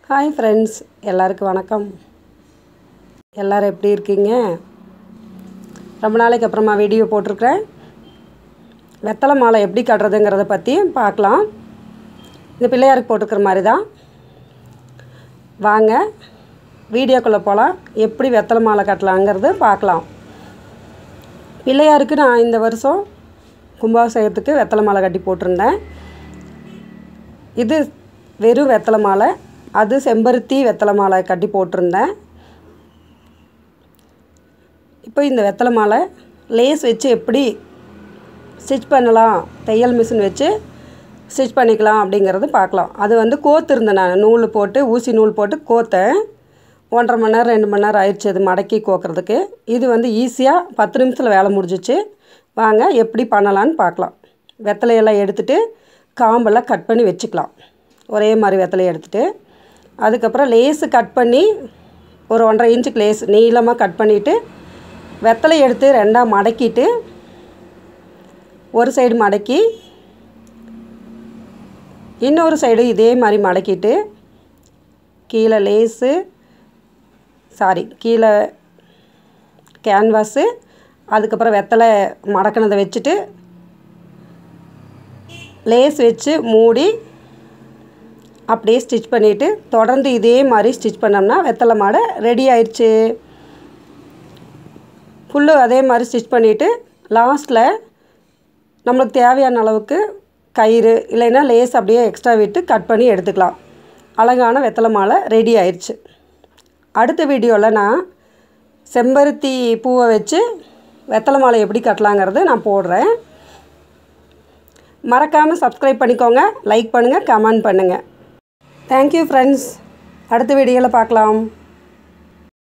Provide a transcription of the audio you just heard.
hi friends எல்லாருக்கும் வணக்கம் எல்லோரும் எப்படி இருக்கீங்க ரொம்ப நாளைக்கு அப்புறமா வீடியோ போட்டிருக்கிறேன் வெத்தலை மாலை எப்படி கட்டுறதுங்கிறத பற்றி பார்க்கலாம் இந்த பிள்ளையாருக்கு போட்டுக்கிற மாதிரி தான் வாங்க வீடியோக்குள்ளே போகலாம் எப்படி வெத்தலை மாலை கட்டலாங்கிறது பார்க்கலாம் பிள்ளையாருக்கு நான் இந்த வருஷம் கும்பாபிஷேகத்துக்கு வெத்தலை மாலை கட்டி போட்டிருந்தேன் இது வெறும் வெத்தலை மாலை அது செம்பருத்தி வெத்தலை மாலை கட்டி போட்டிருந்தேன் இப்போ இந்த வெத்தலை மாலை லேஸ் வச்சு எப்படி ஸ்டிச் பண்ணலாம் தையல் மிஷின் வச்சு ஸ்டிச் பண்ணிக்கலாம் அப்படிங்கிறது பார்க்கலாம் அது வந்து கோத்துருந்தேன் நான் நூல் போட்டு ஊசி நூல் போட்டு கோத்தேன் ஒன்றரை மணி நேரம் ரெண்டு மணி நேரம் ஆயிடுச்சு அது மடக்கி கோக்கிறதுக்கு இது வந்து ஈஸியாக பத்து நிமிஷத்தில் வேலை முடிஞ்சிச்சு வாங்க எப்படி பண்ணலான்னு பார்க்கலாம் வெத்தலையெல்லாம் எடுத்துகிட்டு காம்பெல்லாம் கட் பண்ணி வச்சுக்கலாம் ஒரே மாதிரி வெத்தலையை எடுத்துகிட்டு அதுக்கப்புறம் லேஸு கட் பண்ணி ஒரு ஒன்றரை இன்ச்சுக்கு லேஸ் நீளமாக கட் பண்ணிவிட்டு வெத்தலை எடுத்து ரெண்டாக மடக்கிட்டு ஒரு சைடு மடக்கி இன்னொரு சைடு இதே மாதிரி மடக்கிட்டு கீழே லேஸு சாரி கீழே கேன்வாஸு அதுக்கப்புறம் வெத்தலை மடக்கினதை வச்சுட்டு லேஸ் வச்சு மூடி அப்படியே ஸ்டிச் பண்ணிவிட்டு தொடர்ந்து இதே மாதிரி ஸ்டிச் பண்ணோம்னா வெத்தலை மாடை ரெடி ஆயிடுச்சு ஃபுல்லு அதே மாதிரி ஸ்டிச் பண்ணிவிட்டு லாஸ்ட்டில் நம்மளுக்கு தேவையான அளவுக்கு கயிறு இல்லைன்னா லேஸ் அப்படியே எக்ஸ்ட்ரா விட்டு கட் பண்ணி எடுத்துக்கலாம் அழகான வெத்தலை மாலை ரெடி ஆயிடுச்சு அடுத்த வீடியோவில் நான் செம்பருத்தி பூவை வச்சு வெத்தலை மாலை எப்படி கட்டலாங்கிறத நான் போடுறேன் மறக்காமல் சப்ஸ்கிரைப் பண்ணிக்கோங்க லைக் பண்ணுங்கள் கமெண்ட் பண்ணுங்கள் தேங்க்யூ ஃப்ரெண்ட்ஸ் அடுத்த வீடியோவில் பார்க்கலாம்